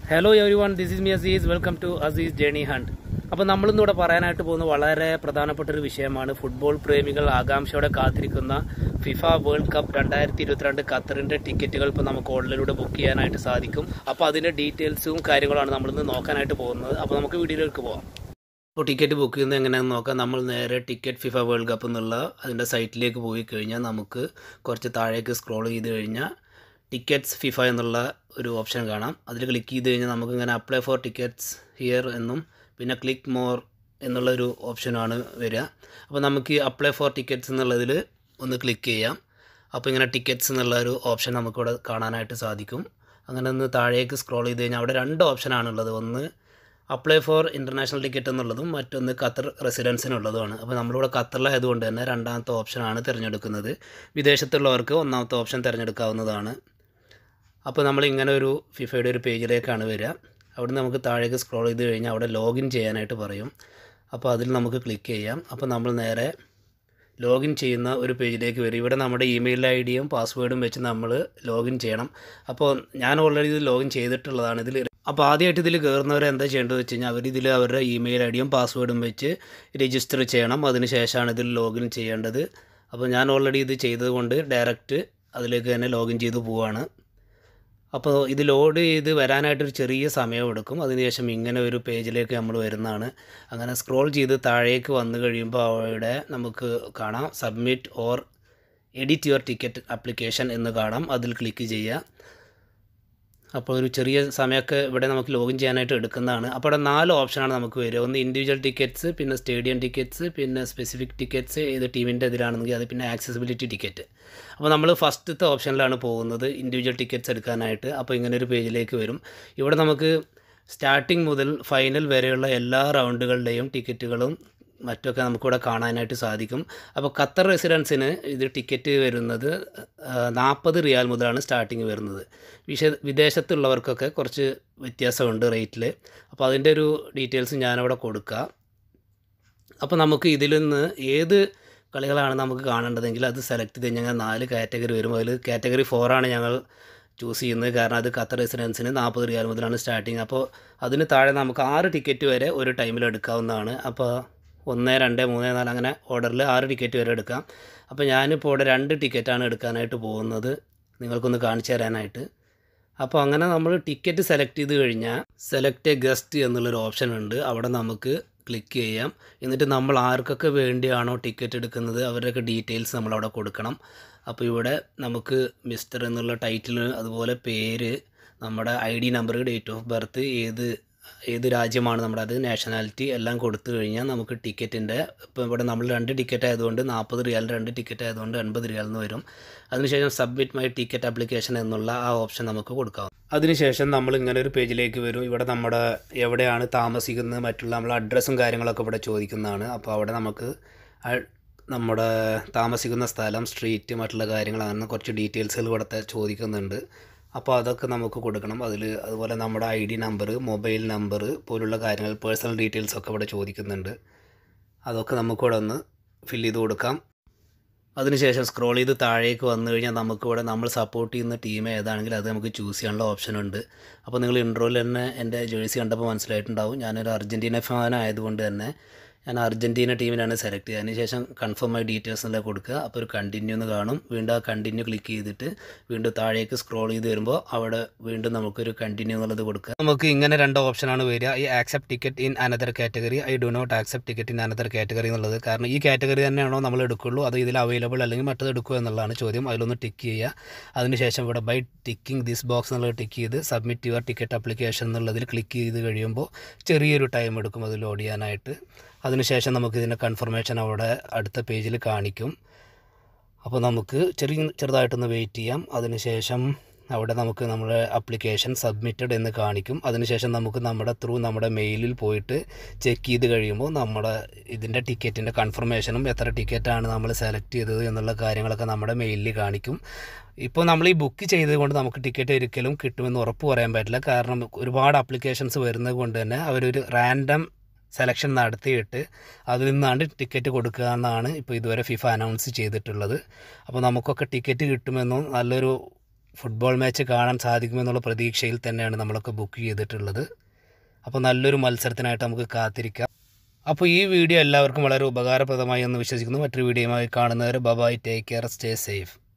hello everyone this is me Aziz welcome to Aziz journey hunt അപ്പോൾ നമ്മളിന്നിവിടെ പറയാനായിട്ട് പോകുന്ന വളരെ പ്രധാനപ്പെട്ട ഒരു വിഷയമാണ് ഫുട്ബോൾ പ്രേമികൾ ആകാംക്ഷയോടെ കാത്തിരിക്കുന്ന ഫിഫ വേൾഡ് കപ്പ് രണ്ടായിരത്തി ഇരുപത്തിരണ്ട് ഖത്തറിന്റെ ടിക്കറ്റുകൾ ഇപ്പോൾ നമുക്ക് ഓൺലൈനിലൂടെ ബുക്ക് ചെയ്യാനായിട്ട് സാധിക്കും അപ്പോൾ അതിന്റെ ഡീറ്റെയിൽസും കാര്യങ്ങളാണ് നമ്മളിന്ന് നോക്കാനായിട്ട് പോകുന്നത് അപ്പോൾ നമുക്ക് വീഡിയോയിലേക്ക് പോകാം അപ്പോൾ ടിക്കറ്റ് ബുക്ക് ചെയ്യുന്നത് എങ്ങനെയാണെന്ന് നോക്കാം നമ്മൾ നേരെ ടിക്കറ്റ് ഫിഫ വേൾഡ് കപ്പ് എന്നുള്ള അതിൻ്റെ സൈറ്റിലേക്ക് പോയി കഴിഞ്ഞാൽ നമുക്ക് കുറച്ച് താഴേക്ക് സ്ക്രോൾ ചെയ്ത് കഴിഞ്ഞാൽ ടിക്കറ്റ്സ് ഫിഫ എന്നുള്ള ഒരു ഓപ്ഷൻ കാണാം അതിൽ ക്ലിക്ക് ചെയ്ത് കഴിഞ്ഞാൽ നമുക്ക് ഇങ്ങനെ അപ്ലൈ ഫോർ ടിക്കറ്റ്സ് ഹിയർ എന്നും പിന്നെ ക്ലിക്ക് മോർ എന്നുള്ളൊരു ഓപ്ഷനാണ് വരിക അപ്പോൾ നമുക്ക് അപ്ലൈ ഫോർ ടിക്കറ്റ്സ് എന്നുള്ളതിൽ ഒന്ന് ക്ലിക്ക് ചെയ്യാം അപ്പോൾ ഇങ്ങനെ ടിക്കറ്റ്സ് എന്നുള്ള ഒരു ഓപ്ഷൻ നമുക്കിവിടെ കാണാനായിട്ട് സാധിക്കും അങ്ങനെ ഒന്ന് താഴേക്ക് സ്ക്രോൾ ചെയ്ത് കഴിഞ്ഞാൽ അവിടെ രണ്ട് ഓപ്ഷനാണുള്ളത് ഒന്ന് അപ്ലൈ ഫോർ ഇൻ്റർനാഷണൽ ടിക്കറ്റ് എന്നുള്ളതും മറ്റൊന്ന് ഖത്തർ റെസിഡൻസിനുള്ളതുമാണ് അപ്പോൾ നമ്മളിവിടെ ഖത്തറിലായതുകൊണ്ട് തന്നെ രണ്ടാമത്തെ ഓപ്ഷനാണ് തിരഞ്ഞെടുക്കുന്നത് വിദേശത്തുള്ളവർക്ക് ഒന്നാമത്തെ ഓപ്ഷൻ തിരഞ്ഞെടുക്കാവുന്നതാണ് അപ്പോൾ നമ്മൾ ഇങ്ങനെ ഒരു ഫിഫയുടെ ഒരു പേജിലേക്കാണ് വരിക അവിടെ നമുക്ക് താഴേക്ക് സ്ക്രോൾ ചെയ്ത് കഴിഞ്ഞാൽ അവിടെ ലോഗിൻ ചെയ്യാനായിട്ട് പറയും അപ്പോൾ അതിൽ നമുക്ക് ക്ലിക്ക് ചെയ്യാം അപ്പോൾ നമ്മൾ നേരെ ലോഗിൻ ചെയ്യുന്ന ഒരു പേജിലേക്ക് വരും ഇവിടെ നമ്മുടെ ഇമെയിൽ ഐ ഡിയും പാസ്വേഡും വെച്ച് നമ്മൾ ലോഗിൻ ചെയ്യണം അപ്പോൾ ഞാൻ ഓൾറെഡി ഇത് ലോഗിൻ ചെയ്തിട്ടുള്ളതാണ് ഇതിൽ അപ്പോൾ ആദ്യമായിട്ട് ഇതിൽ കയറുന്നവർ എന്താ ചെയ്യേണ്ടത് വെച്ച് കഴിഞ്ഞാൽ അവർ ഇതിൽ അവരുടെ ഇമെയിൽ ഐ ഡിയും പാസ്വേഡും വെച്ച് രജിസ്റ്റർ ചെയ്യണം അതിന് ശേഷമാണ് ഇതിൽ ലോഗിൻ ചെയ്യേണ്ടത് അപ്പോൾ ഞാൻ ഓൾറെഡി ഇത് ചെയ്തതുകൊണ്ട് ഡയറക്റ്റ് അതിലേക്ക് തന്നെ ലോഗിൻ ചെയ്ത് പോവാണ് അപ്പോൾ ഇത് ലോഡ് ചെയ്ത് വരാനായിട്ടൊരു ചെറിയ സമയം എടുക്കും അതിനുശേഷം ഇങ്ങനെ ഒരു പേജിലേക്ക് നമ്മൾ വരുന്നതാണ് അങ്ങനെ സ്ക്രോൾ ചെയ്ത് താഴേക്ക് വന്നു കഴിയുമ്പോൾ അവിടെ നമുക്ക് കാണാം submit or edit your ticket application എന്ന് കാണാം അതിൽ ക്ലിക്ക് ചെയ്യുക അപ്പോൾ ഒരു ചെറിയ സമയമൊക്കെ ഇവിടെ നമുക്ക് ലോഗിൻ ചെയ്യാനായിട്ട് എടുക്കുന്നതാണ് അപ്പോൾ അവിടെ നാല് ഓപ്ഷനാണ് നമുക്ക് വരിക ഒന്ന് ഇൻഡിവിജ്വൽ ടിക്കറ്റ്സ് പിന്നെ സ്റ്റേഡിയം ടിക്കറ്റ്സ് പിന്നെ സ്പെസിഫിക് ടിക്കറ്റ്സ് ഏത് ടീമിൻ്റെ ഇതിലാണെങ്കിൽ അത് പിന്നെ ആക്സസിബിലിറ്റി ടിക്കറ്റ് അപ്പോൾ നമ്മൾ ഫസ്റ്റത്തെ ഓപ്ഷനിലാണ് പോകുന്നത് ഇൻഡിവിജ്വൽ ടിക്കറ്റ്സ് എടുക്കാനായിട്ട് അപ്പോൾ ഇങ്ങനെ ഒരു പേജിലേക്ക് വരും ഇവിടെ നമുക്ക് സ്റ്റാർട്ടിങ് മുതൽ ഫൈനൽ വരെയുള്ള എല്ലാ റൗണ്ടുകളുടെയും ടിക്കറ്റുകളും മറ്റൊക്കെ നമുക്കിവിടെ കാണാനായിട്ട് സാധിക്കും അപ്പോൾ ഖത്തർ റെസിഡൻസിന് ഇത് ടിക്കറ്റ് വരുന്നത് നാൽപ്പത് റിയാൽ മുതലാണ് സ്റ്റാർട്ടിങ് വരുന്നത് വിശ വിദേശത്തുള്ളവർക്കൊക്കെ കുറച്ച് വ്യത്യാസമുണ്ട് റേറ്റിൽ അപ്പോൾ അതിൻ്റെ ഒരു ഡീറ്റെയിൽസ് ഞാനവിടെ കൊടുക്കാം അപ്പോൾ നമുക്ക് ഇതിൽ നിന്ന് ഏത് കളികളാണ് നമുക്ക് കാണേണ്ടതെങ്കിൽ അത് സെലക്ട് ചെയ്ത് കഴിഞ്ഞാൽ നാല് കാറ്റഗറി വരും അതിൽ കാറ്റഗറി ഫോറാണ് ഞങ്ങൾ ചൂസ് ചെയ്യുന്നത് കാരണം അത് ഖത്തർ റെസിഡൻസിന് നാൽപ്പത് റിയാൽ മുതലാണ് സ്റ്റാർട്ടിങ് അപ്പോൾ അതിന് താഴെ നമുക്ക് ആറ് ടിക്കറ്റ് വരെ ഒരു ടൈമിൽ എടുക്കാവുന്നതാണ് അപ്പോൾ ഒന്ന് രണ്ട് മൂന്ന് നാല് അങ്ങനെ ഓർഡറിൽ ആറ് ടിക്കറ്റ് വരെ എടുക്കാം അപ്പോൾ ഞാനിപ്പോൾ ഇവിടെ രണ്ട് ടിക്കറ്റാണ് എടുക്കാനായിട്ട് പോകുന്നത് നിങ്ങൾക്കൊന്ന് കാണിച്ചു തരാനായിട്ട് അപ്പോൾ അങ്ങനെ നമ്മൾ ടിക്കറ്റ് സെലക്ട് ചെയ്ത് കഴിഞ്ഞാൽ സെലക്ട് എ ഗസ്റ്റ് എന്നുള്ളൊരു ഓപ്ഷൻ ഉണ്ട് അവിടെ നമുക്ക് ക്ലിക്ക് ചെയ്യാം എന്നിട്ട് നമ്മൾ ആർക്കൊക്കെ വേണ്ടിയാണോ ടിക്കറ്റ് എടുക്കുന്നത് അവരുടെയൊക്കെ ഡീറ്റെയിൽസ് നമ്മളവിടെ കൊടുക്കണം അപ്പോൾ ഇവിടെ നമുക്ക് മിസ്റ്റർ എന്നുള്ള ടൈറ്റിൽ അതുപോലെ പേര് നമ്മുടെ I D number date of birth ഏത് ഏത് രാജ്യമാണ് നമ്മുടെ അത് നാഷണാലിറ്റി എല്ലാം കൊടുത്തു കഴിഞ്ഞാൽ നമുക്ക് ടിക്കറ്റിൻ്റെ ഇപ്പോൾ ഇവിടെ നമ്മൾ രണ്ട് ടിക്കറ്റ് ആയതുകൊണ്ട് നാൽപ്പത് റിയാൽ രണ്ട് ടിക്കറ്റ് ആയതുകൊണ്ട് എൺപത് റിയാൽ എന്ന് വരും അതിനുശേഷം സബ്മിറ്റ് മൈ ടിക്കറ്റ് ആപ്ലിക്കേഷൻ എന്നുള്ള ആ ഓപ്ഷൻ നമുക്ക് കൊടുക്കാം അതിനുശേഷം നമ്മൾ ഇങ്ങനെ ഒരു പേജിലേക്ക് വരും ഇവിടെ നമ്മുടെ എവിടെയാണ് താമസിക്കുന്നത് മറ്റുള്ള നമ്മളെ അഡ്രസ്സും കാര്യങ്ങളൊക്കെ ഇവിടെ ചോദിക്കുന്നതാണ് അപ്പോൾ അവിടെ നമുക്ക് നമ്മുടെ താമസിക്കുന്ന സ്ഥലം സ്ട്രീറ്റ് മറ്റുള്ള കാര്യങ്ങൾ അങ്ങനെ കുറച്ച് ഡീറ്റെയിൽസുകൾ ഇവിടുത്തെ ചോദിക്കുന്നുണ്ട് അപ്പോൾ അതൊക്കെ നമുക്ക് കൊടുക്കണം അതിൽ അതുപോലെ നമ്മുടെ I D number mobile number പോലുള്ള കാര്യങ്ങൾ പേഴ്സണൽ ഡീറ്റെയിൽസ് ഒക്കെ ഇവിടെ ചോദിക്കുന്നുണ്ട് അതൊക്കെ നമുക്കിവിടെ ഒന്ന് ഫില്ല് ചെയ്ത് കൊടുക്കാം അതിനുശേഷം സ്ക്രോൾ ചെയ്ത് താഴേക്ക് വന്നു കഴിഞ്ഞാൽ നമുക്കിവിടെ നമ്മൾ സപ്പോർട്ട് ചെയ്യുന്ന ടീം ഏതാണെങ്കിലും അത് നമുക്ക് ചൂസ് ചെയ്യാനുള്ള ഓപ്ഷൻ ഉണ്ട് അപ്പോൾ നിങ്ങൾ ഇൻട്രോയിൽ തന്നെ എൻ്റെ ജേഴ്സി കണ്ടപ്പോൾ മനസ്സിലായിട്ടുണ്ടാവും ഞാനൊരു അർജൻറ്റീന ഫാൻ ആയതുകൊണ്ട് തന്നെ ഞാൻ അർജൻറ്റീന ടീമിനാണ് സെലക്ട് ചെയ്യുക അതിനുശേഷം കൺഫേം ആയി ഡീറ്റെയിൽസ് എല്ലാം കൊടുക്കുക അപ്പോൾ ഒരു കണ്ടിന്യൂ എന്ന് കാണും വീണ്ടും ആ കണ്ടിന്യൂ ക്ലിക്ക് ചെയ്തിട്ട് വീണ്ടും താഴേക്ക് സ്ക്രോൾ ചെയ്ത് വരുമ്പോൾ അവിടെ വീണ്ടും നമുക്കൊരു കണ്ടിന്യൂ എന്നുള്ളത് കൊടുക്കുക നമുക്ക് ഇങ്ങനെ രണ്ട് ഓപ്ഷനാണ് വരിക ഈ accept ticket in another category I do not accept ticket in another category എന്നുള്ളത് കാരണം ഈ കാറ്റഗറി തന്നെയാണോ നമ്മൾ എടുക്കുള്ളൂ അത് ഇതിൽ അവൈലബിൾ അല്ലെങ്കിൽ മറ്റത് എടുക്കുക എന്നുള്ളതാണ് ചോദ്യം അതിലൊന്ന് ടിക്ക് ചെയ്യുക അതിനുശേഷം ഇവിടെ ബൈ ടിക്കിംഗ് ദിസ് ബോക്സ് എന്നുള്ളത് ടിക്ക് ചെയ്ത് സബ്മിറ്റ് യുവർ ടിക്കറ്റ് ആപ്ലിക്കേഷൻ എന്നുള്ളതിൽ ക്ലിക്ക് ചെയ്ത് കഴിയുമ്പോൾ ചെറിയൊരു ടൈം എടുക്കും അത് ലോഡ് ചെയ്യാനായിട്ട് അതിനുശേഷം നമുക്ക് ഇതിൻ്റെ കൺഫർമേഷൻ അവിടെ അടുത്ത പേജിൽ കാണിക്കും അപ്പോൾ നമുക്ക് ചെറിയ ചെറുതായിട്ടൊന്ന് വെയിറ്റ് ചെയ്യാം അതിനുശേഷം അവിടെ നമുക്ക് നമ്മുടെ അപ്ലിക്കേഷൻ സബ്മിറ്റഡ് എന്ന് കാണിക്കും അതിനുശേഷം നമുക്ക് നമ്മുടെ ത്രൂ നമ്മുടെ മെയിലിൽ പോയിട്ട് ചെക്ക് ചെയ്ത് കഴിയുമ്പോൾ നമ്മുടെ ഇതിൻ്റെ ടിക്കറ്റിൻ്റെ കൺഫർമേഷനും എത്ര ടിക്കറ്റാണ് നമ്മൾ സെലക്ട് ചെയ്തത് എന്നുള്ള കാര്യങ്ങളൊക്കെ നമ്മുടെ മെയിലിൽ കാണിക്കും ഇപ്പോൾ നമ്മൾ ഈ ബുക്ക് ചെയ്തുകൊണ്ട് നമുക്ക് ടിക്കറ്റ് ഒരിക്കലും കിട്ടുമെന്ന് ഉറപ്പ് പറയാൻ പറ്റില്ല കാരണം ഒരുപാട് അപ്ലിക്കേഷൻസ് വരുന്നത് കൊണ്ട് തന്നെ അവരൊരു റാൻഡം സെലക്ഷൻ നടത്തിയിട്ട് അതിൽ നിന്നാണ് ടിക്കറ്റ് കൊടുക്കുക എന്നാണ് ഇപ്പോൾ ഇതുവരെ ഫിഫ അനൗൺസ് ചെയ്തിട്ടുള്ളത് അപ്പോൾ നമുക്കൊക്കെ ടിക്കറ്റ് കിട്ടുമെന്നും നല്ലൊരു ഫുട്ബോൾ മാച്ച് കാണാൻ സാധിക്കുമെന്നുള്ള പ്രതീക്ഷയിൽ തന്നെയാണ് നമ്മളൊക്കെ ബുക്ക് ചെയ്തിട്ടുള്ളത് അപ്പോൾ നല്ലൊരു മത്സരത്തിനായിട്ട് നമുക്ക് കാത്തിരിക്കാം അപ്പോൾ ഈ വീഡിയോ എല്ലാവർക്കും വളരെ ഉപകാരപ്രദമായി എന്ന് വിശ്വസിക്കുന്നു മറ്റൊരു വീഡിയോയുമായി കാണുന്നവരെ bye bye take care stay safe